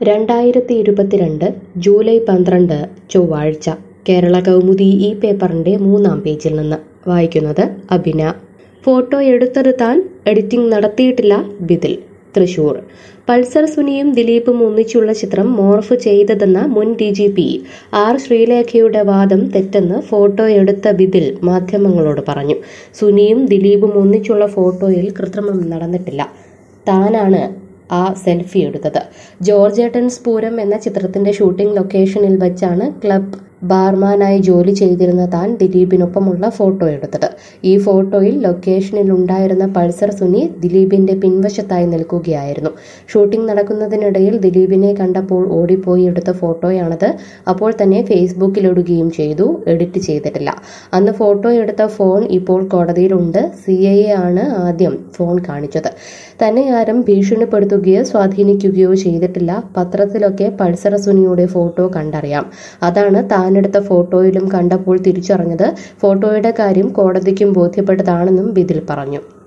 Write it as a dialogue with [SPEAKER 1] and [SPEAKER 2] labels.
[SPEAKER 1] രണ്ടായിരത്തി ഇരുപത്തിരണ്ട് ജൂലൈ പന്ത്രണ്ട് ചൊവ്വാഴ്ച കേരള കൗമുദി ഈ പേപ്പറിന്റെ മൂന്നാം പേജിൽ നിന്ന് വായിക്കുന്നത് അഭിന ഫോട്ടോ എടുത്തത് താൻ എഡിറ്റിംഗ് നടത്തിയിട്ടില്ല ബിദിൽ തൃശൂർ പൾസർ സുനിയും ദിലീപും ഒന്നിച്ചുള്ള ചിത്രം മോർഫ് ചെയ്തതെന്ന മുൻ ഡി ജി പി ആർ ശ്രീലേഖയുടെ വാദം തെറ്റെന്ന് ഫോട്ടോ എടുത്ത ബിദിൽ മാധ്യമങ്ങളോട് പറഞ്ഞു സുനിയും ദിലീപും ഒന്നിച്ചുള്ള ഫോട്ടോയിൽ കൃത്രിമം നടന്നിട്ടില്ല താനാണ് ആ സെൽഫി എടുത്തത് ജോർജേട്ടൻസ് പൂരം എന്ന ചിത്രത്തിന്റെ ഷൂട്ടിംഗ് ലൊക്കേഷനിൽ വെച്ചാണ് ക്ലബ് ബാർമാനായി ജോലി ചെയ്തിരുന്ന താൻ ദിലീപിനൊപ്പമുള്ള ഫോട്ടോ എടുത്തത് ഈ ഫോട്ടോയിൽ ലൊക്കേഷനിൽ ഉണ്ടായിരുന്ന പൾസർ സുനി ദിലീപിന്റെ പിൻവശത്തായി നിൽക്കുകയായിരുന്നു ഷൂട്ടിംഗ് നടക്കുന്നതിനിടയിൽ ദിലീപിനെ കണ്ടപ്പോൾ ഓടിപ്പോയി എടുത്ത ഫോട്ടോയാണത് അപ്പോൾ തന്നെ ഫേസ്ബുക്കിലിടുകയും ചെയ്തു എഡിറ്റ് ചെയ്തിട്ടില്ല അന്ന് ഫോട്ടോ എടുത്ത ഫോൺ ഇപ്പോൾ കോടതിയിലുണ്ട് സി ഐ എ ആണ് ആദ്യം ഫോൺ കാണിച്ചത് തന്നെ ആരും ഭീഷണിപ്പെടുത്തുകയോ സ്വാധീനിക്കുകയോ ചെയ്തിട്ടില്ല പത്രത്തിലൊക്കെ പൾസർ സുനിയുടെ ഫോട്ടോ കണ്ടറിയാം അതാണ് താനെടുത്ത ഫോട്ടോയിലും കണ്ടപ്പോൾ തിരിച്ചറിഞ്ഞത് ഫോട്ടോയുടെ കാര്യം കോടതിക്കും ബോധ്യപ്പെട്ടതാണെന്നും ബിദിൽ പറഞ്ഞു